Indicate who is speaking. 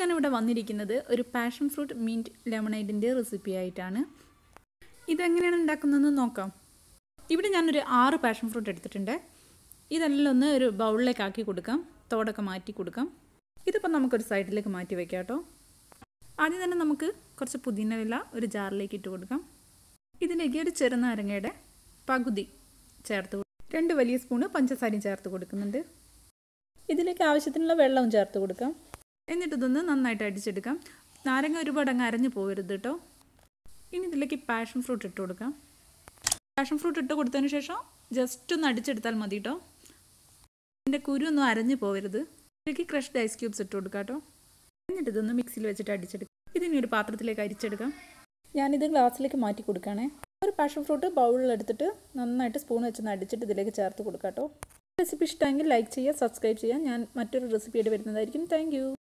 Speaker 1: ഞാനിവിടെ വന്നിരിക്കുന്നത് ഒരു പാഷൻ ഫ്രൂട്ട് മീൻറ്റ് ലെമണൈഡിൻ്റെ റെസിപ്പി ആയിട്ടാണ് ഇതെങ്ങനെയാണ് ഉണ്ടാക്കുന്നതെന്ന് നോക്കാം ഇവിടെ ഞാനൊരു ആറ് പാഷൻ ഫ്രൂട്ട് എടുത്തിട്ടുണ്ട് ഇതെല്ലാം ഒന്ന് ഒരു ബൗളിലേക്ക് ആക്കി കൊടുക്കാം തോടൊക്കെ മാറ്റി കൊടുക്കാം ഇതിപ്പോൾ നമുക്കൊരു സൈഡിലേക്ക് മാറ്റി വെക്കാം കേട്ടോ ആദ്യം തന്നെ നമുക്ക് കുറച്ച് പുതിന ഇല ഒരു ജാറിലേക്ക് ഇട്ട് കൊടുക്കാം ഇതിലേക്ക് ഒരു ചെറുനാരങ്ങയുടെ പകുതി ചേർത്ത് കൊടു- രണ്ട് വലിയ സ്പൂണ് പഞ്ചസാരയും ചേർത്ത് കൊടുക്കുന്നുണ്ട് ഇതിലേക്ക് ആവശ്യത്തിനുള്ള വെള്ളവും ചേർത്ത് കൊടുക്കാം എന്നിട്ട് ഇതൊന്ന് നന്നായിട്ട് അടിച്ചെടുക്കാം നാരങ്ങ ഒരുപാട് അങ്ങ് അരഞ്ഞു പോകരുത് കേട്ടോ ഇനി ഇതിലേക്ക് പാഷൻ ഫ്രൂട്ട് ഇട്ട് കൊടുക്കാം പാഷൻ ഫ്രൂട്ട് ഇട്ട് കൊടുത്തതിന് ശേഷം ജസ്റ്റ് ഒന്ന് അടിച്ചെടുത്താൽ മതി കേട്ടോ ഇതിൻ്റെ കുരു ഒന്നും അരഞ്ഞു പോകരുത് ഇതിലേക്ക് ക്രഷ്ഡ് ഐസ് ക്യൂബ്സ് ഇട്ട് കൊടുക്കാം കേട്ടോ എന്നിട്ട് ഇതൊന്ന് മിക്സിയിൽ വെച്ചിട്ട് അടിച്ചെടുക്കാം ഇതിനി ഒരു പാത്രത്തിലേക്ക് അരിച്ചെടുക്കാം ഞാനിത് ഗ്ലാസ്സിലേക്ക് മാറ്റി കൊടുക്കുകയാണേ ഒരു പാഷൻ ഫ്രൂട്ട് ബൗളിൽ എടുത്തിട്ട് നന്നായിട്ട് സ്പൂൺ വെച്ചൊന്ന് അടിച്ചിട്ട് ഇതിലേക്ക് ചേർത്ത് കൊടുക്കാം കേട്ടോ റെസിപ്പി ഇഷ്ടമെങ്കിൽ ലൈക്ക് ചെയ്യുക സബ്സ്ക്രൈബ് ചെയ്യുക ഞാൻ മറ്റൊരു റെസിപ്പിയായിട്ട് വരുന്നതായിരിക്കും താങ്ക്